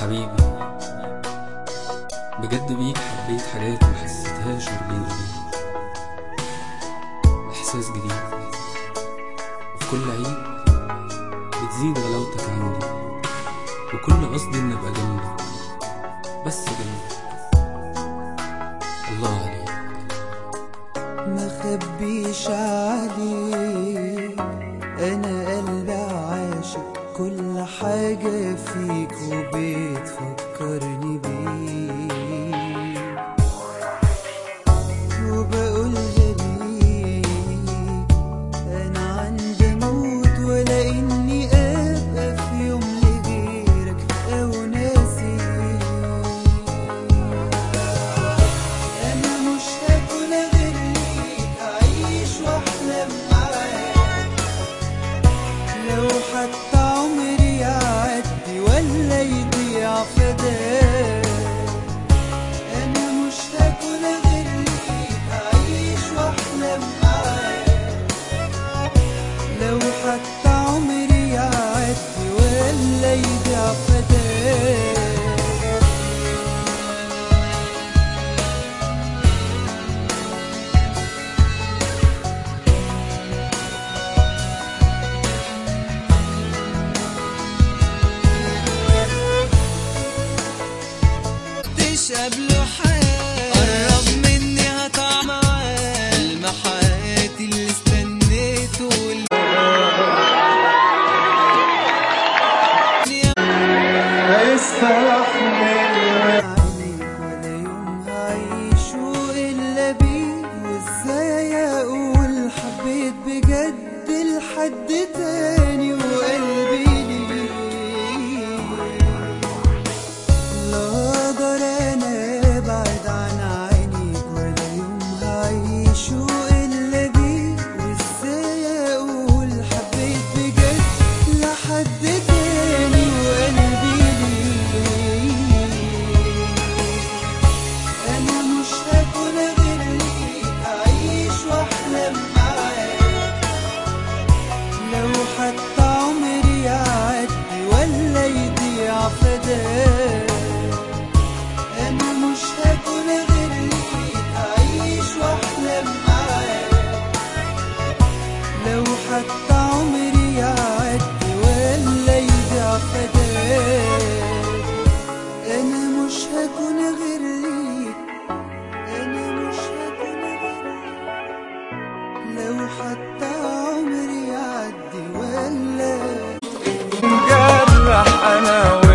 حبيبي بجد بيك حبيت حاجات ما حسيتهاش غير بيني وبيك إحساس جديد وفي كل عيد بتزيد غلاوتك عندي وكل قصدي إن أبقى جنبك بس جنبك الله عليك ما خبيش عليك انا قلبي عاشق كل حاجة فيك وبتفكرني بيك وبقولها ليك انا عندي موت ولا اني ابقى في يوم لغيرك او ناسيك انا مش هاكل غير ليك اعيش واحلم معاك لو حتى عمري يعدي ولا يضيع فداك انا مش هاكل غير ليك اعيش واحلم معاك لو حتى عمري يعدي ولا يضيع فداك تشرب له حياة قرب مني هطعم معاه المحات اللي استنيته واللي عليك ولا يوم هعيشه إلا بيك وإزاي أقول حبيت بجد لحد تاني وقلبي ليك لا أقدر أنا أبعد عن عينيك ولا يوم هعيشه إلا بيك وإزاي أقول حبيت بجد لحد تاني وقلبي ليك أنا مش هاكل غير ليك أعيش وأحلم معاك لو حتى عمري يعدي ولا يضيع فداك أنا مش هاكل غير ليك أعيش وأحلم معاك لو حتى عمري يعدي ولا يضيع فداك أنا مش هكون غير ليك أنا مش هكون غير ليك لو حتى عمري يعدي ولا جرح انا